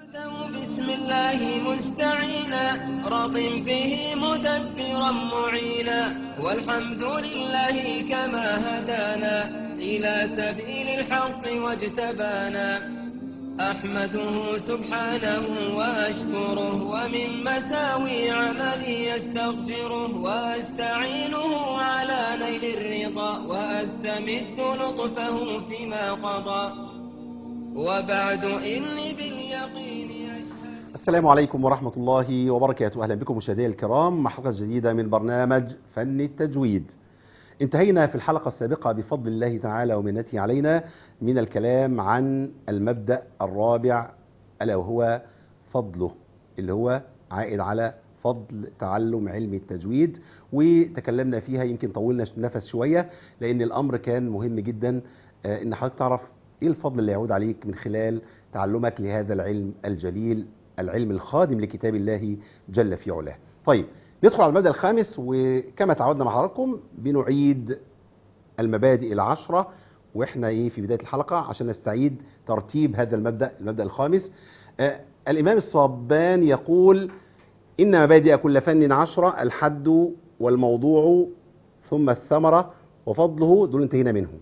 بسم الله مستعينا راض به مدبرا معينا والحمد لله كما هدانا إلى سبيل الحق واجتبانا أحمده سبحانه وأشكره ومن مساوي عملي يستغفره وأستعينه على نيل الرضا وأستمد لطفه فيما قضى وبعد إني باليقين أشهد السلام عليكم ورحمة الله وبركاته أهلا بكم مشاهدينا الكرام مع حلقة جديدة من برنامج فن التجويد انتهينا في الحلقة السابقة بفضل الله تعالى ومنته علينا من الكلام عن المبدأ الرابع ألا وهو فضله اللي هو عائد على فضل تعلم علم التجويد وتكلمنا فيها يمكن طولنا نفس شوية لأن الأمر كان مهم جدا آه، إن حضرتك تعرف إيه الفضل اللي يعود عليك من خلال تعلمك لهذا العلم الجليل العلم الخادم لكتاب الله جل في علاه طيب ندخل على المبدأ الخامس وكما تعودنا مع حضراتكم بنعيد المبادئ العشرة واحنا ايه في بداية الحلقة عشان نستعيد ترتيب هذا المبدأ المبدأ الخامس آه الإمام الصبان يقول إن مبادئ كل فن عشرة الحد والموضوع ثم الثمرة وفضله دول انتهينا منهم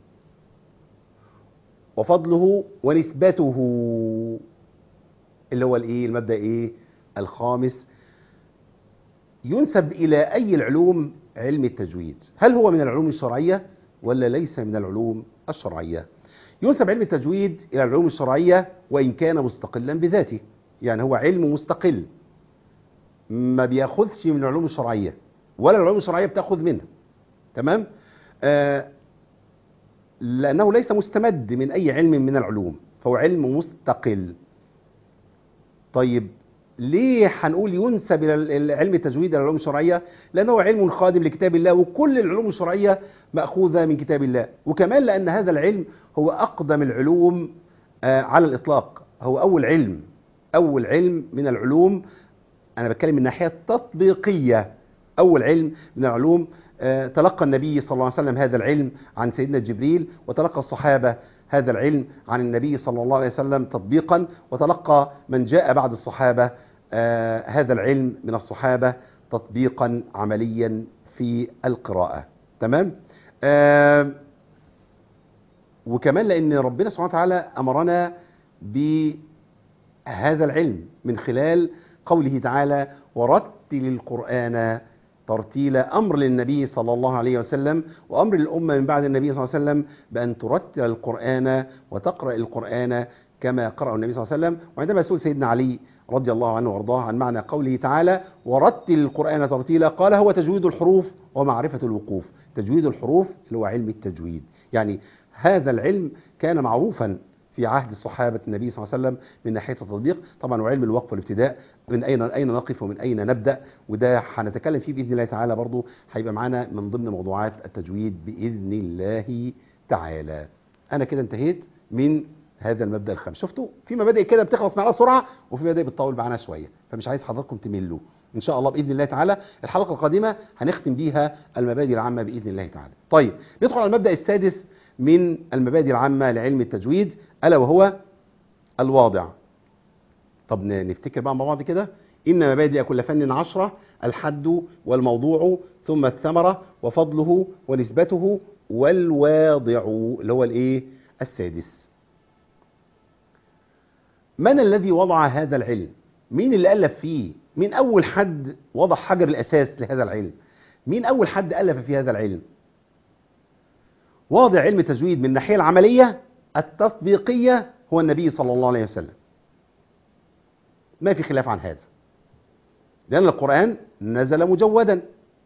وفضله ونسبته اللي هو الايه المبدأ ايه الخامس ينسب إلى أي العلوم علم التجويد هل هو من العلوم الشرعية ولا ليس من العلوم الشرعية ينسب علم التجويد إلى العلوم الشرعية وإن كان مستقلا بذاته يعني هو علم مستقل ما بياخذش من العلوم الشرعية ولا العلوم الشرعية بتاخذ منها تمام آه لأنه ليس مستمد من أي علم من العلوم فهو علم مستقل طيب ليه هنقول ينسب الى علم التجويد الى العلوم الشرعيه لانه هو علم خادم لكتاب الله وكل العلوم الشرعيه ماخوذه من كتاب الله وكمان لان هذا العلم هو اقدم العلوم آه على الاطلاق هو اول علم اول علم من العلوم انا بتكلم من الناحيه التطبيقيه اول علم من العلوم آه تلقى النبي صلى الله عليه وسلم هذا العلم عن سيدنا جبريل وتلقى الصحابه هذا العلم عن النبي صلى الله عليه وسلم تطبيقا وتلقى من جاء بعد الصحابة آه هذا العلم من الصحابة تطبيقا عمليا في القراءة تمام آه وكمان لأن ربنا سبحانه وتعالى أمرنا بهذا العلم من خلال قوله تعالى ورتل القرآن ترتيل أمر للنبي صلى الله عليه وسلم وأمر للأمة من بعد النبي صلى الله عليه وسلم بأن ترتل القرآن وتقرأ القرآن كما قرأ النبي صلى الله عليه وسلم وعندما سئل سيدنا علي رضي الله عنه وارضاه عن معنى قوله تعالى ورتل القرآن ترتيلا قال هو تجويد الحروف ومعرفة الوقوف تجويد الحروف اللي هو علم التجويد يعني هذا العلم كان معروفا في عهد الصحابة النبي صلى الله عليه وسلم من ناحية التطبيق طبعا وعلم الوقف والابتداء من أين أين نقف ومن أين نبدأ وده هنتكلم فيه بإذن الله تعالى برضو هيبقى معانا من ضمن موضوعات التجويد بإذن الله تعالى أنا كده انتهيت من هذا المبدأ الخامس شفتوا في مبادئ كده بتخلص معانا بسرعة وفي مبادئ بتطول معانا شوية فمش عايز حضراتكم تملوا ان شاء الله باذن الله تعالى الحلقه القادمه هنختم بيها المبادئ العامه باذن الله تعالى طيب ندخل على المبدا السادس من المبادئ العامه لعلم التجويد الا وهو الواضع طب نفتكر بقى مع بعض كده ان مبادئ كل فن عشرة الحد والموضوع ثم الثمره وفضله ونسبته والواضع اللي هو الايه السادس من الذي وضع هذا العلم مين اللي الف فيه مين اول حد وضع حجر الاساس لهذا العلم مين اول حد الف في هذا العلم واضع علم التجويد من الناحيه العمليه التطبيقيه هو النبي صلى الله عليه وسلم ما في خلاف عن هذا لان القران نزل مجودا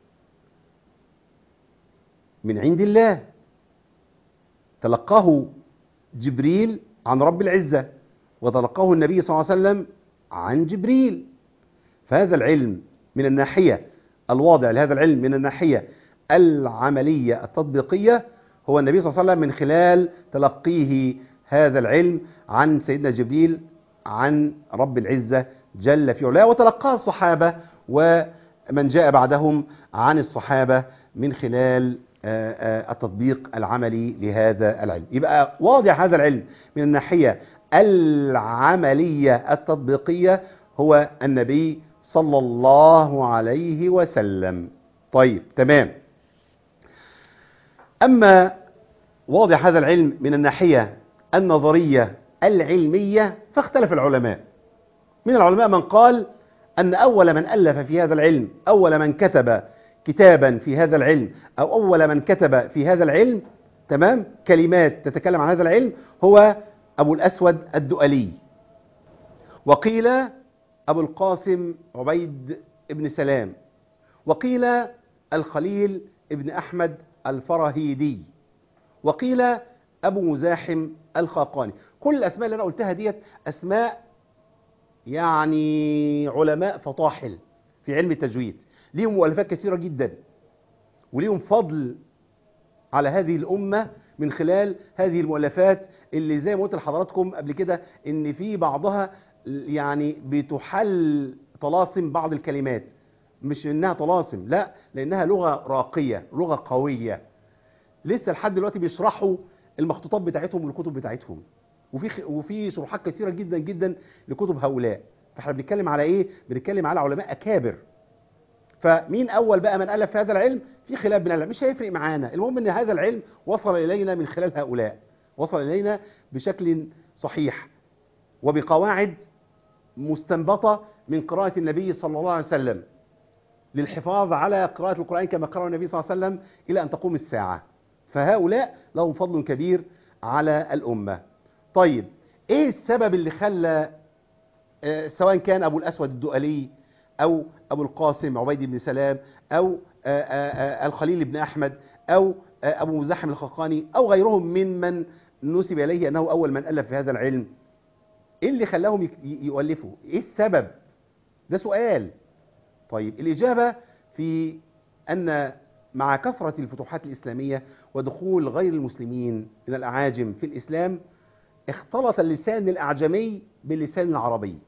من عند الله تلقاه جبريل عن رب العزه وتلقاه النبي صلى الله عليه وسلم عن جبريل فهذا العلم من الناحية الواضع لهذا العلم من الناحية العملية التطبيقية هو النبي صلى الله عليه وسلم من خلال تلقيه هذا العلم عن سيدنا جبريل عن رب العزة جل في علاه وتلقاه الصحابة ومن جاء بعدهم عن الصحابة من خلال التطبيق العملي لهذا العلم يبقى واضع هذا العلم من الناحية العملية التطبيقية هو النبي صلى الله عليه وسلم طيب تمام أما واضح هذا العلم من الناحية النظرية العلمية فاختلف العلماء من العلماء من قال أن أول من ألف في هذا العلم أول من كتب كتابا في هذا العلم أو أول من كتب في هذا العلم تمام كلمات تتكلم عن هذا العلم هو أبو الأسود الدؤلي وقيل أبو القاسم عبيد بن سلام وقيل الخليل ابن أحمد الفرهيدي وقيل أبو مزاحم الخاقاني كل الأسماء اللي أنا قلتها ديت أسماء يعني علماء فطاحل في علم التجويد ليهم مؤلفات كثيرة جدا وليهم فضل على هذه الأمة من خلال هذه المؤلفات اللي زي ما قلت لحضراتكم قبل كده ان في بعضها يعني بتحل طلاسم بعض الكلمات مش انها طلاسم لا لانها لغة راقية لغة قوية لسه لحد دلوقتي بيشرحوا المخطوطات بتاعتهم والكتب بتاعتهم وفي خ... وفي شروحات كثيره جدا جدا لكتب هؤلاء فاحنا بنتكلم على ايه بنتكلم على علماء اكابر فمين اول بقى من الف في هذا العلم في خلاف بين العلماء مش هيفرق معانا المهم ان هذا العلم وصل الينا من خلال هؤلاء وصل الينا بشكل صحيح وبقواعد مستنبطه من قراءه النبي صلى الله عليه وسلم للحفاظ على قراءه القران كما قرأ النبي صلى الله عليه وسلم الى ان تقوم الساعه فهؤلاء لهم فضل كبير على الامه طيب ايه السبب اللي خلى آه، سواء كان ابو الاسود الدؤلي او ابو القاسم عبيد بن سلام او آه، آه، آه، الخليل بن احمد او آه، ابو مزاحم الخقاني او غيرهم ممن نسب اليه انه اول من الف في هذا العلم ايه اللي خلاهم يك- ي- يؤلفوا ايه السبب ده سؤال طيب الاجابه في ان مع كثره الفتوحات الاسلاميه ودخول غير المسلمين من الاعاجم في الاسلام اختلط اللسان الأعجمي باللسان العربي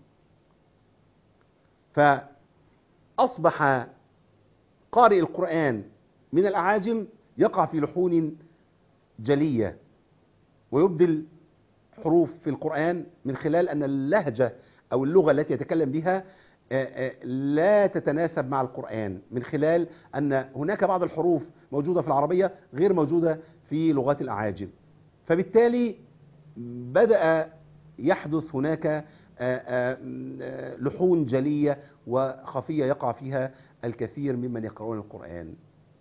فأصبح قارئ القرآن من الأعاجم يقع في لحون جلية ويبدل حروف في القرآن من خلال أن اللهجة أو اللغة التي يتكلم بها آه، آه، لا تتناسب مع القرآن من خلال أن هناك بعض الحروف موجودة في العربية غير موجودة في لغات الأعاجم فبالتالي بدأ يحدث هناك آه، آه، آه، لحون جلية وخفية يقع فيها الكثير ممن يقرؤون القرآن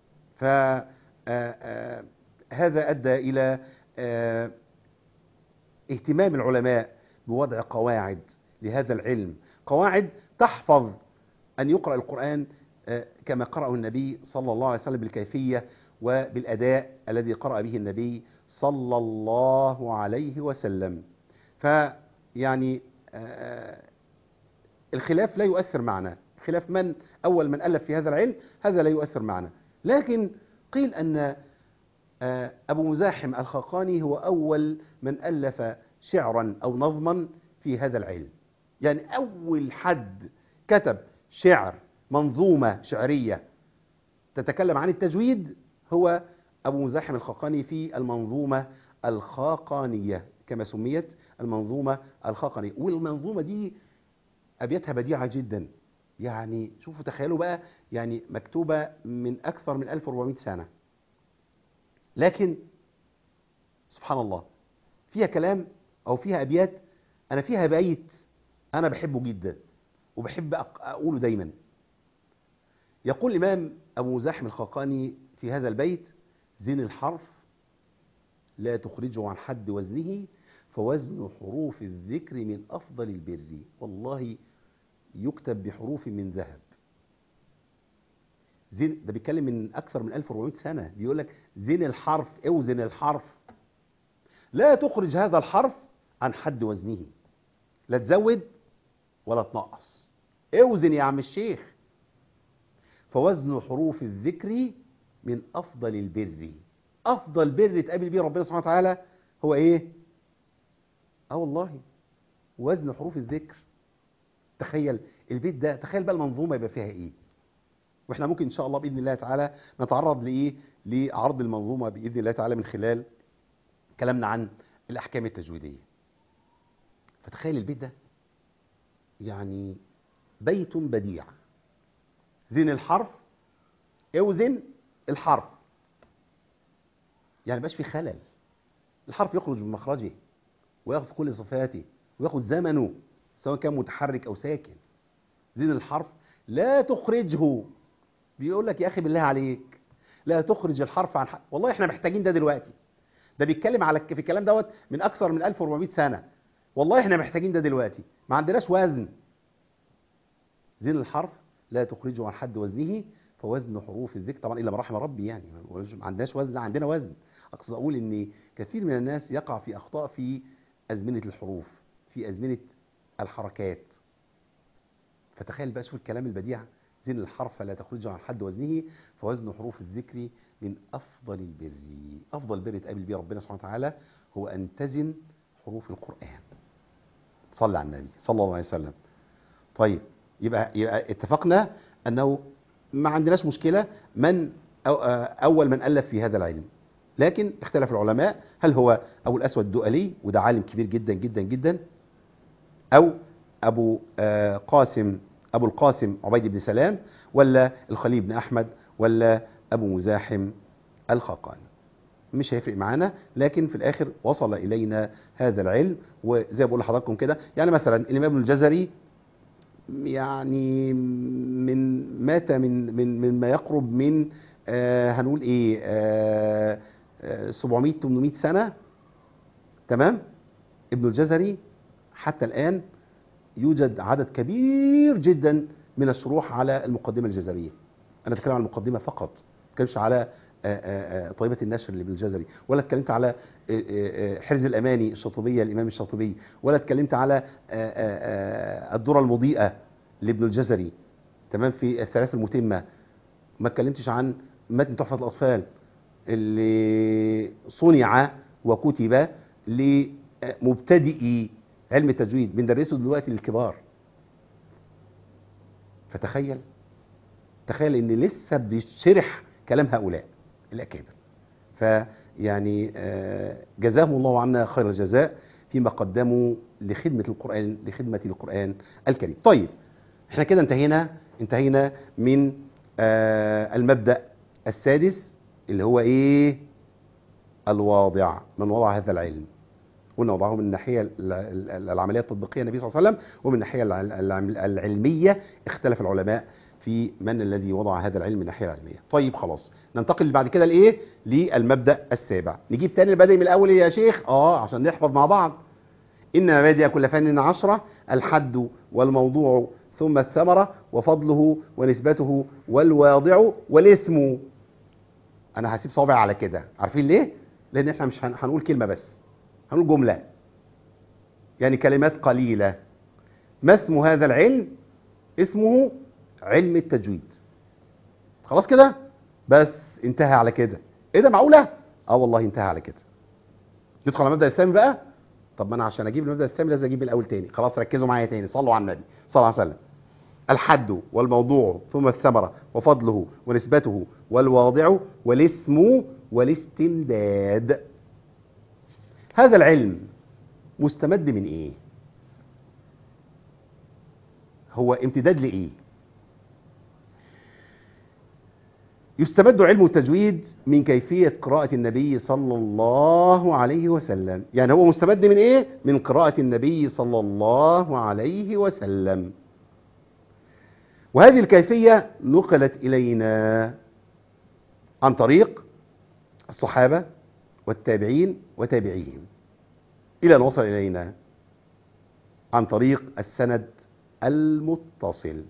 فهذا أدى إلى آه، اهتمام العلماء بوضع قواعد لهذا العلم قواعد تحفظ أن يقرأ القرآن آه، كما قرأه النبي صلى الله عليه وسلم بالكيفية وبالأداء الذي قرأ به النبي صلى الله عليه وسلم فيعني آه، الخلاف لا يؤثر معنا خلاف من أول من ألف في هذا العلم هذا لا يؤثر معنا لكن قيل أن آه، أبو مزاحم الخاقاني هو أول من ألف شعرا أو نظما في هذا العلم يعني أول حد كتب شعر منظومة شعرية تتكلم عن التجويد هو أبو مزاحم الخاقاني في المنظومة الخاقانية كما سميت المنظومة الخاقانية والمنظومة دي أبياتها بديعة جدا يعني شوفوا تخيلوا بقى يعني مكتوبة من أكثر من 1400 سنة لكن سبحان الله فيها كلام أو فيها أبيات أنا فيها بيت أنا بحبه جدا وبحب أق- أقوله دايما يقول الإمام أبو مزاحم الخاقاني في هذا البيت زين الحرف لا تخرجه عن حد وزنه فوزن حروف الذكر من أفضل البر والله يكتب بحروف من ذهب زين ده بيتكلم من أكثر من 1400 سنة بيقول لك زين الحرف اوزن الحرف لا تخرج هذا الحرف عن حد وزنه لا تزود ولا تنقص اوزن يا عم الشيخ فوزن حروف الذكر من افضل البر افضل بر تقابل بيه ربنا سبحانه وتعالى هو ايه اه والله وزن حروف الذكر تخيل البيت ده تخيل بقى المنظومه يبقى فيها ايه واحنا ممكن ان شاء الله باذن الله تعالى نتعرض لايه لعرض المنظومه باذن الله تعالى من خلال كلامنا عن الاحكام التجويديه فتخيل البيت ده يعني بيت بديع زين الحرف اوزن الحرف يعني مبقاش في خلل الحرف يخرج من مخرجه وياخذ كل صفاته وياخذ زمنه سواء كان متحرك او ساكن زين الحرف لا تخرجه بيقول لك يا اخي بالله عليك لا تخرج الحرف عن حق. والله احنا محتاجين ده دلوقتي ده بيتكلم على في الكلام دوت من اكثر من 1400 سنه والله احنا محتاجين ده دلوقتي ما عندناش وزن زين الحرف لا تخرجه عن حد وزنه فوزن حروف الذكر طبعا الا ما رحم ربي يعني ما عندناش وزن لا عندنا وزن اقصد اقول ان كثير من الناس يقع في اخطاء في ازمنه الحروف في ازمنه الحركات فتخيل بقى شوف الكلام البديع زين الحرف لا تخرجه عن حد وزنه فوزن حروف الذكر من افضل البر افضل بر تقابل بيه ربنا سبحانه وتعالى هو ان تزن حروف القران صلى على النبي صلى الله عليه وسلم طيب يبقى, يبقى اتفقنا انه ما عندناش مشكله من أو اول من الف في هذا العلم لكن اختلف العلماء هل هو ابو الاسود الدؤلي وده عالم كبير جدا جدا جدا او ابو قاسم ابو القاسم عبيد بن سلام ولا الخليل بن احمد ولا ابو مزاحم الخاقاني مش هيفرق معانا لكن في الاخر وصل الينا هذا العلم وزي ما بقول لحضراتكم كده يعني مثلا الامام ابن الجزري يعني من مات من من مما يقرب من آه هنقول ايه آه آه 700 800 سنه تمام ابن الجزري حتى الان يوجد عدد كبير جدا من الشروح على المقدمه الجزريه انا اتكلم عن المقدمه فقط ما اتكلمش على طيبة النشر اللي بالجزري ولا اتكلمت على حرز الأماني الشاطبية الإمام الشاطبي ولا اتكلمت على الدرة المضيئة لابن الجزري تمام في الثلاث المتمة ما اتكلمتش عن متن تحفة الأطفال اللي صنع وكتب لمبتدئي علم التجويد بندرسه دلوقتي للكبار فتخيل تخيل ان لسه بيشرح كلام هؤلاء الأكابر فيعني جزاهم الله عنا خير الجزاء فيما قدموا لخدمة القرآن لخدمة القرآن الكريم طيب احنا كده انتهينا انتهينا من المبدأ السادس اللي هو ايه الواضع من وضع هذا العلم قلنا وضعه من الناحية العملية التطبيقية النبي صلى الله عليه وسلم ومن الناحية العلمية اختلف العلماء في من الذي وضع هذا العلم من الناحيه العلميه طيب خلاص ننتقل بعد كده لايه للمبدا السابع نجيب تاني البدء من الاول يا شيخ اه عشان نحفظ مع بعض ان مبادئ كل فن عشرة الحد والموضوع ثم الثمرة وفضله ونسبته والواضع والاسم انا هسيب صابع على كده عارفين ليه لان احنا مش هنقول كلمة بس هنقول جملة يعني كلمات قليلة ما اسم هذا العلم اسمه علم التجويد خلاص كده بس انتهى على كده ايه ده معقوله اه والله انتهى على كده ندخل على المبدا الثاني بقى طب ما انا عشان اجيب المبدا الثاني لازم اجيب الاول تاني خلاص ركزوا معايا تاني صلوا على النبي صلى الله عليه وسلم الحد والموضوع ثم الثمرة وفضله ونسبته والواضع والاسم والاستمداد هذا العلم مستمد من ايه هو امتداد لايه يستمد علم التجويد من كيفية قراءة النبي صلى الله عليه وسلم يعني هو مستمد من ايه؟ من قراءة النبي صلى الله عليه وسلم وهذه الكيفية نقلت إلينا عن طريق الصحابة والتابعين وتابعيهم إلى أن وصل إلينا عن طريق السند المتصل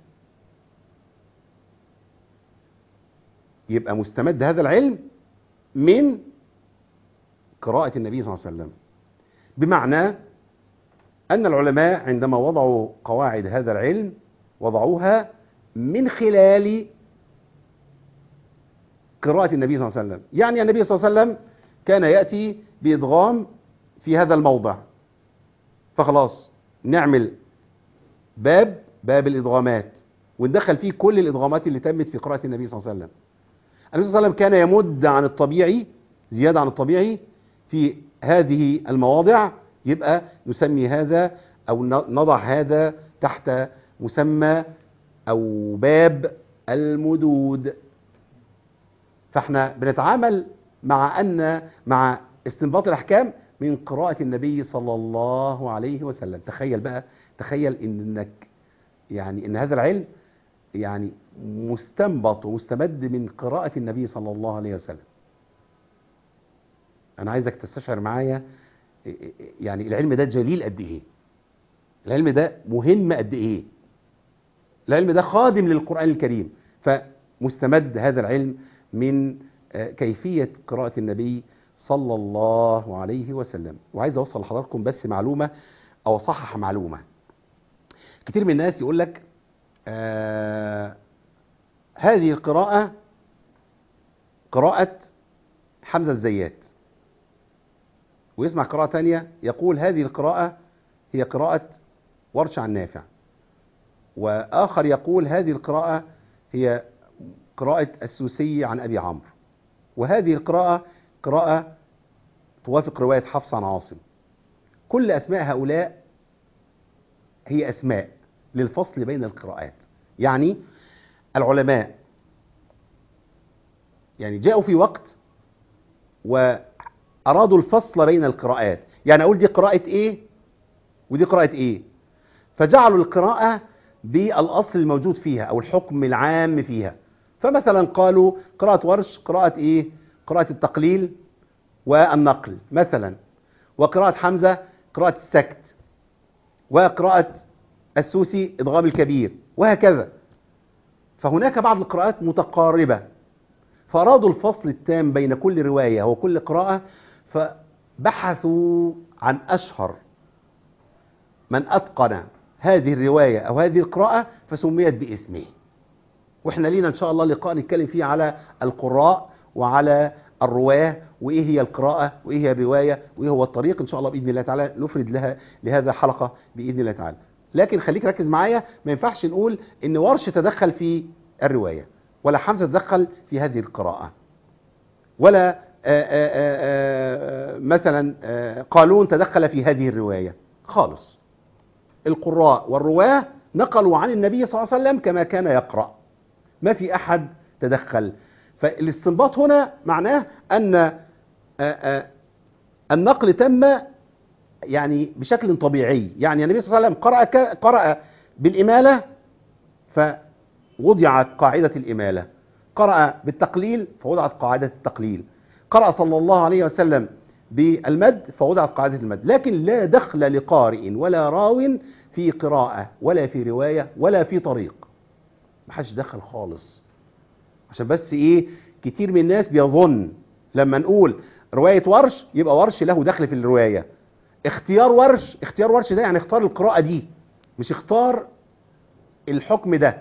يبقى مستمد هذا العلم من قراءة النبي صلى الله عليه وسلم بمعنى أن العلماء عندما وضعوا قواعد هذا العلم وضعوها من خلال قراءة النبي صلى الله عليه وسلم يعني النبي صلى الله عليه وسلم كان يأتي بإدغام في هذا الموضع فخلاص نعمل باب باب الإدغامات وندخل فيه كل الإدغامات اللي تمت في قراءة النبي صلى الله عليه وسلم النبي صلى الله عليه وسلم كان يمد عن الطبيعي زيادة عن الطبيعي في هذه المواضع يبقى نسمي هذا او ن- نضع هذا تحت مسمى او باب المدود فاحنا بنتعامل مع ان مع استنباط الاحكام من قراءة النبي صلى الله عليه وسلم تخيل بقى تخيل انك يعني ان هذا العلم يعني مستنبط ومستمد من قراءة النبي صلى الله عليه وسلم انا عايزك تستشعر معايا يعني العلم ده جليل قد ايه العلم ده مهم قد ايه العلم ده خادم للقرآن الكريم فمستمد هذا العلم من آه، كيفية قراءة النبي صلى الله عليه وسلم وعايز اوصل لحضراتكم بس معلومة او اصحح معلومة كتير من الناس يقول لك آه هذه القراءة قراءة حمزة الزيات ويسمع قراءة تانية يقول هذه القراءة هي قراءة ورش عن نافع وآخر يقول هذه القراءة هي قراءة السوسي عن أبي عمرو وهذه القراءة قراءة توافق رواية حفص عن عاصم كل أسماء هؤلاء هي أسماء للفصل بين القراءات يعني العلماء يعني جاءوا في وقت وأرادوا الفصل بين القراءات يعني أقول دي قراءة إيه ودي قراءة إيه فجعلوا القراءة بالأصل الموجود فيها أو الحكم العام فيها فمثلا قالوا قراءة ورش قراءة إيه قراءة التقليل والنقل مثلا وقراءة حمزة قراءة السكت وقراءة السوسي إدغام الكبير وهكذا فهناك بعض القراءات متقاربة فأرادوا الفصل التام بين كل رواية وكل قراءة فبحثوا عن أشهر من أتقن هذه الرواية أو هذه القراءة فسميت باسمه وإحنا لينا إن شاء الله لقاء نتكلم فيه على القراء وعلى الرواه وايه هي القراءه وايه هي الروايه وايه هو الطريق ان شاء الله باذن الله تعالى نفرد لها لهذا حلقه باذن الله تعالى لكن خليك ركز معايا ما ينفعش نقول ان ورش تدخل في الروايه ولا حمزه تدخل في هذه القراءه ولا آآ آآ آآ مثلا آآ قالون تدخل في هذه الروايه خالص القراء والرواه نقلوا عن النبي صلى الله عليه وسلم كما كان يقرا ما في احد تدخل فالاستنباط هنا معناه ان آآ آآ النقل تم يعني بشكل طبيعي يعني النبي صلى الله عليه وسلم قرأ, ك- قرأ بالإمالة فوضعت قاعدة الإمالة قرأ بالتقليل فوضعت قاعدة التقليل قرأ صلى الله عليه وسلم بالمد فوضعت قاعدة المد لكن لا دخل لقارئ ولا راو في قراءة ولا في رواية ولا في طريق ما حدش دخل خالص عشان بس ايه كتير من الناس بيظن لما نقول رواية ورش يبقى ورش له دخل في الرواية اختيار ورش اختيار ورش ده يعني اختار القراءة دي مش اختار الحكم ده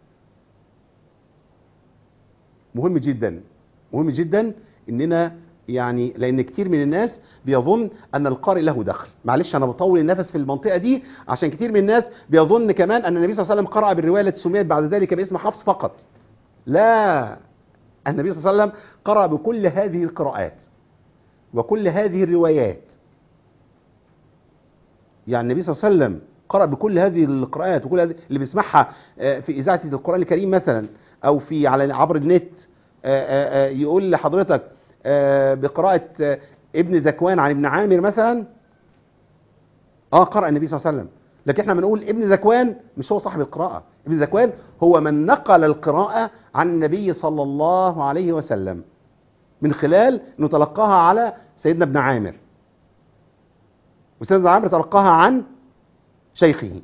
مهم جدا مهم جدا اننا يعني لان كتير من الناس بيظن ان القارئ له دخل معلش انا بطول النفس في المنطقه دي عشان كتير من الناس بيظن كمان ان النبي صلى الله عليه وسلم قرأ بالروايه التي سميت بعد ذلك باسم حفص فقط لا النبي صلى الله عليه وسلم قرأ بكل هذه القراءات وكل هذه الروايات يعني النبي صلى الله عليه وسلم قرأ بكل هذه القراءات وكل هذه اللي بيسمعها آه، في إذاعة القرآن الكريم مثلا أو في على عبر النت آه، آه، آه، يقول لحضرتك آه، بقراءة آه، ابن ذكوان عن ابن عامر مثلا اه قرأ النبي صلى الله عليه وسلم لكن احنا بنقول ابن ذكوان مش هو صاحب القراءة ابن ذكوان هو من نقل القراءة عن النبي صلى الله عليه وسلم من خلال انه تلقاها على سيدنا ابن عامر وسيدنا ابن عامر تلقاها عن شيخه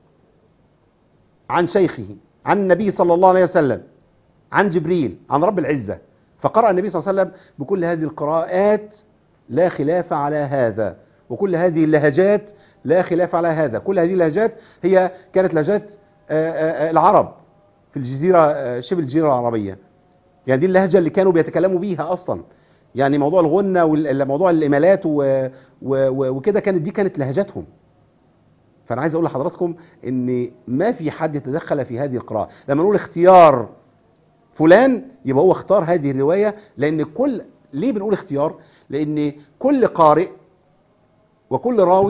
عن شيخه عن النبي صلى الله عليه وسلم عن جبريل عن رب العزة فقرأ النبي صلى الله عليه وسلم بكل هذه القراءات لا خلاف على هذا وكل هذه اللهجات لا خلاف على هذا كل هذه اللهجات هي كانت لهجات آه، آه، آه، العرب في الجزيرة آه، شبه الجزيرة العربية يعني دي اللهجة اللي كانوا بيتكلموا بيها أصلا يعني موضوع الغنة وموضوع الإمالات و- و- و- وكده كانت دي كانت لهجتهم فأنا عايز أقول لحضراتكم إن ما في حد يتدخل في هذه القراءة لما نقول اختيار فلان يبقى هو اختار هذه الرواية لأن كل ليه بنقول اختيار لأن كل قارئ وكل راوي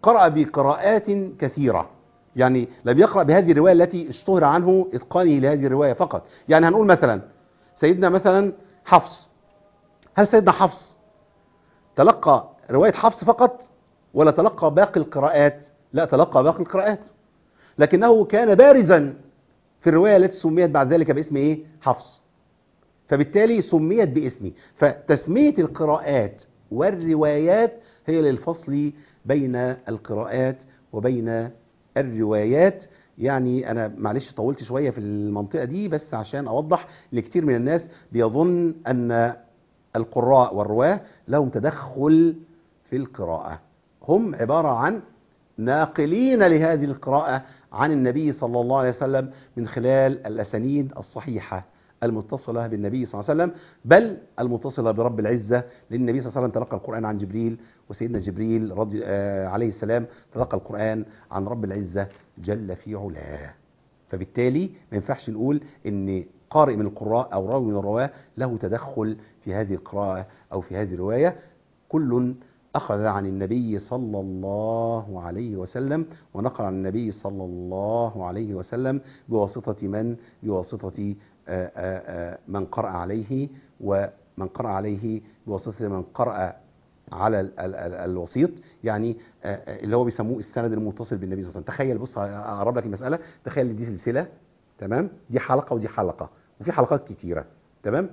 قرأ بقراءات كثيرة يعني لم يقرأ بهذه الرواية التي اشتهر عنه إتقانه لهذه الرواية فقط يعني هنقول مثلا سيدنا مثلا حفص هل سيدنا حفص تلقى رواية حفص فقط ولا تلقى باقي القراءات لا تلقى باقي القراءات لكنه كان بارزا في الرواية التي سميت بعد ذلك باسم ايه حفص فبالتالي سميت باسمه فتسمية القراءات والروايات هي للفصل بين القراءات وبين الروايات يعني انا معلش طولت شوية في المنطقة دي بس عشان اوضح لكتير من الناس بيظن ان القراء والرواه لهم تدخل في القراءة هم عبارة عن ناقلين لهذه القراءة عن النبي صلى الله عليه وسلم من خلال الأسانيد الصحيحة المتصلة بالنبي صلى الله عليه وسلم بل المتصلة برب العزة لأن النبي صلى الله عليه وسلم تلقى القرآن عن جبريل وسيدنا جبريل رضي آه عليه السلام تلقى القرآن عن رب العزة جل في علاه فبالتالي ما ينفعش نقول ان قارئ من القراء او راوي من الرواه له تدخل في هذه القراءة او في هذه الرواية كل أخذ عن النبي صلى الله عليه وسلم ونقل عن النبي صلى الله عليه وسلم بواسطة من بواسطة آآ آآ من قرأ عليه ومن قرأ عليه بواسطة من قرأ على ال ال ال الوسيط يعني اللي هو بيسموه السند المتصل بالنبي صلى الله عليه وسلم تخيل بص اقرب لك المساله تخيل دي سلسله تمام دي حلقه ودي حلقه وفي حلقات كتيره تمام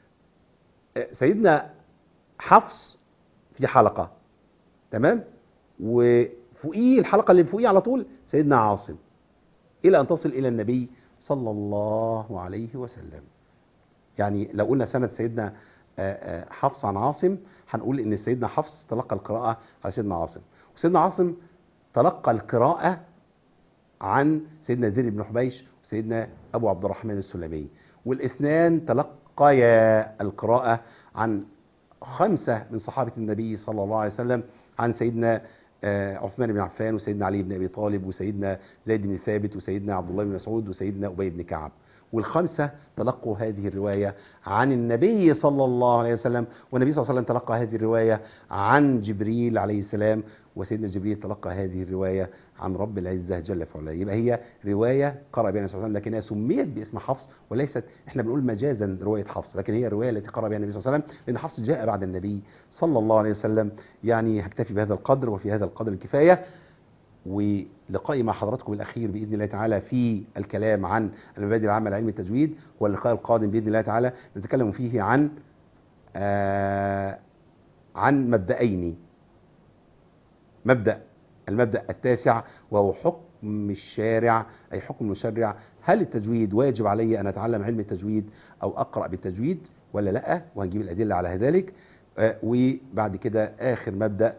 سيدنا حفص في حلقه تمام وفوقيه الحلقه اللي فوقيه على طول سيدنا عاصم الى ان تصل الى النبي صلى الله عليه وسلم يعني لو قلنا سند سيدنا حفص عن عاصم هنقول ان سيدنا حفص تلقى القراءة على سيدنا عاصم وسيدنا عاصم تلقى القراءة عن سيدنا زيد بن حبيش وسيدنا ابو عبد الرحمن السلمي والاثنان تلقيا القراءة عن خمسة من صحابة النبي صلى الله عليه وسلم عن سيدنا عثمان بن عفان وسيدنا علي بن ابي طالب وسيدنا زيد بن ثابت وسيدنا عبد الله بن مسعود وسيدنا ابي بن كعب والخمسة تلقوا هذه الرواية عن النبي صلى الله عليه وسلم والنبي صلى الله عليه وسلم تلقى هذه الرواية عن جبريل عليه السلام وسيدنا جبريل تلقى هذه الرواية عن رب العزة جل في علاه يبقى هي رواية قرأ بها النبي صلى الله عليه وسلم لكنها سميت باسم حفص وليست احنا بنقول مجازا رواية حفص لكن هي الرواية التي قرأ بها النبي صلى الله عليه وسلم لأن حفص جاء بعد النبي صلى الله عليه وسلم يعني هكتفي بهذا القدر وفي هذا القدر الكفاية ولقائي مع حضراتكم الأخير بإذن الله تعالى في الكلام عن المبادئ العامة لعلم التجويد واللقاء القادم بإذن الله تعالى نتكلم فيه عن آه عن مبدأين مبدأ المبدأ التاسع وهو حكم الشارع أي حكم المشرع هل التجويد واجب علي أن أتعلم علم التجويد أو أقرأ بالتجويد ولا لا وهنجيب الأدلة على ذلك آه وبعد كده آخر مبدأ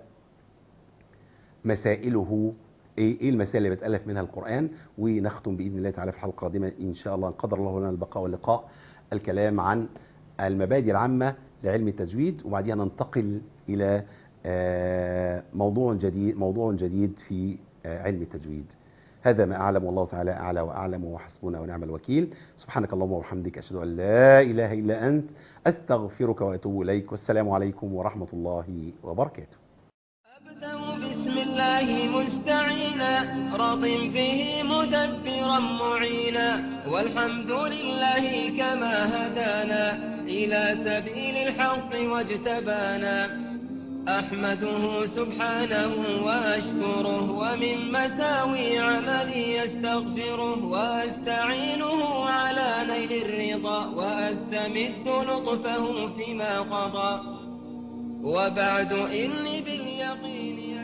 مسائله ايه ايه المسائل اللي بتالف منها القران ونختم باذن الله تعالى في الحلقه القادمه ان شاء الله ان قدر الله لنا البقاء واللقاء الكلام عن المبادئ العامه لعلم التجويد وبعدها ننتقل الى موضوع جديد موضوع جديد في علم التجويد هذا ما اعلم والله تعالى اعلى واعلم وحسبنا ونعم الوكيل سبحانك اللهم وبحمدك اشهد ان لا اله الا انت استغفرك واتوب اليك والسلام عليكم ورحمه الله وبركاته أبدأ بسم الله مستعينا راض به مدبرا معينا والحمد لله كما هدانا إلى سبيل الحق واجتبانا أحمده سبحانه وأشكره ومن مساوي عملي يستغفره وأستعينه على نيل الرضا وأستمد لطفه فيما قضى وبعد إني باليقين